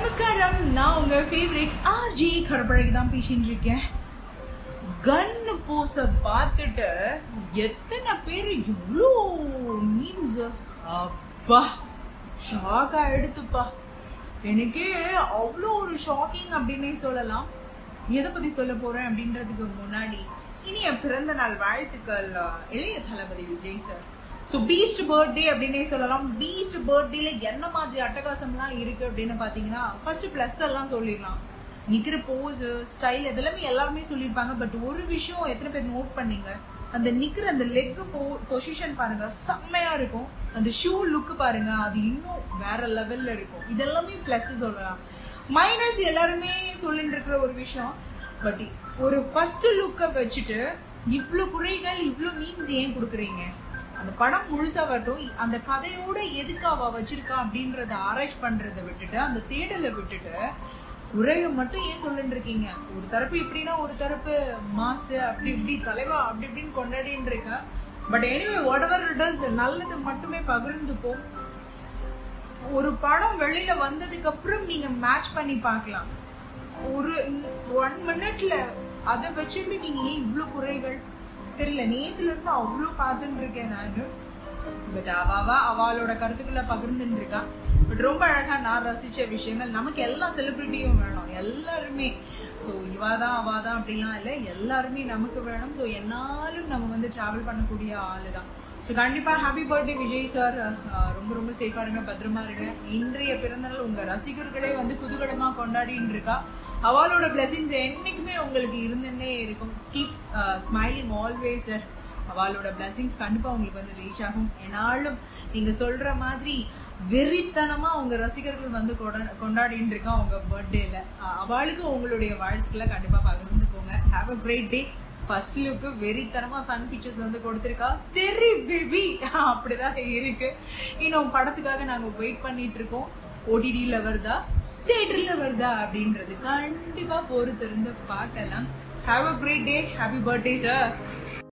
நமஸ்காரம் நான் உங்க ஃபேவரட் ஆர்ஜி கருப்பழகி தான் பேசிட்டு இருக்கேன் கன்னு போஸ பார்த்துட்டு எத்தனை பேர் எவ்வளோ மீன்ஸ் அப்பா ஷாக் ஆயிடுத்துப்பா எனக்கே அவ்வளோ ஒரு ஷாக்கிங் அப்படின்னே சொல்லலாம் எதை பத்தி சொல்ல போறேன் அப்படின்றதுக்கு முன்னாடி இனிய பிறந்த நாள் வாழ்த்துக்கள் அஹ், இளைய தளபதி Vijay sir so Beast birthday அப்படின்னே சொல்லலாம் பீஸ்ட் பர்த்டேல என்ன மாதிரி அட்டகாசம்லாம் இருக்கு அப்படின்னு பாத்தீங்கன்னா ஃபர்ஸ்ட் பிளஸ் எல்லாம் சொல்லிடலாம் நிக்கிற போஸ் ஸ்டைல் இதெல்லாமே எல்லாருமே சொல்லியிருப்பாங்க பட் ஒரு விஷயம் எத்தனை பேர் நோட் பண்ணீங்க அந்த நிக்கிற அந்த லெக் பொசிஷன் பாருங்க செம்மையா இருக்கும் அந்த ஷூ லுக் பாருங்க அது இன்னும் வேற லெவல்ல இருக்கும் இதெல்லாமே பிளஸ் சொல்லலாம் மைனஸ் எல்லாருமே சொல்லிட்டு இருக்கிற ஒரு விஷயம் பட் ஒரு ஃபர்ஸ்ட் லுக்கை வச்சுட்டு இவ்ளோ குறைகள் இவ்ளோ மீன்ஸ் ஏன் கொடுக்குறீங்க அந்த படம் முழுசா வரட்டும் அந்த கதையோட எதுக்கு அவ வச்சிருக்கா அப்படின்றத ஆராய்ச்சி பண்றதை விட்டுட்டு அந்த தேடலை விட்டுட்டு குறைய மட்டும் ஏன் சொல்லிட்டு இருக்கீங்க ஒரு தரப்பு இப்படின்னா ஒரு தரப்பு மாசு அப்படி இப்படி தலைவா அப்படி இப்படின்னு கொண்டாடின்னு இருக்க but anyway whatever it is நல்லது மட்டுமே பகிர்ந்துப்போம் ஒரு படம் வெளியில வந்ததுக்கு அப்புறம் நீங்க மேட்ச் பண்ணி பார்க்கலாம் ஒரு ஒன் மினிட்ல அதை வச்சுட்டு நீங்க ஏன் இவ்ளோ குறைகள் தெரியல நேத்துல இருந்து அவ்வளோ பார்த்துட்டு இருக்கேன் நானு பட் அவாவா அவளோட கருத்துக்களை பகிர்ந்துட்டு இருக்கா பட் ரொம்ப அழகா நான் ரசிச்ச விஷயங்கள் நமக்கு எல்லா செலிபிரிட்டியும் வேணும் எல்லாருமே ஸோ இவாதான் அவாதான் அப்படிலாம் இல்லை எல்லாருமே நமக்கு வேணும் ஸோ என்னாலும் நம்ம வந்து டிராவல் பண்ணக்கூடிய ஆளு தான் ஸோ கண்டிப்பா ஹாப்பி பர்த்டே விஜய் சார் ரொம்ப ரொம்ப சேஃபா இருங்க பத்திரமா இருங்க இன்றைய பிறந்தநாள் உங்க ரசிகர்களே வந்து குதூகலமா கொண்டாடின்னு இருக்கா அவளோட பிளெஸிங்ஸ் என்னைக்குமே உங்களுக்கு இருந்துன்னே இருக்கும் ஸ்கீப் ஸ்மைலிங் ஆல்வேஸ் சார் அவளோட பிளஸிங்ஸ் கண்டிப்பா உங்களுக்கு வந்து ரீச் ஆகும் என்னாலும் நீங்க சொல்ற மாதிரி வெறித்தனமா உங்க ரசிகர்கள் வந்து கொண்டா- கொண்டாடிட்டு இருக்கா உங்க பர்த்டேல அவளுக்கு உங்களுடைய வாழ்த்துக்களை கண்டிப்பா பகிர்ந்துக்கோங்க have a great day first look வெறித்தனமா சன் பிக்சர்ஸ் வந்து கொடுத்துருக்கா தெரி பேபி அப்படிதான் இருக்கு இன்னும் படத்துக்காக நாங்க வெயிட் பண்ணிட்டு இருக்கோம் ஓடிடியில வருதா தியேட்டர்ல வருதா அப்படின்றது கண்டிப்பா பொறுத்திருந்து பார்க்கலாம் have a great day happy birthday sir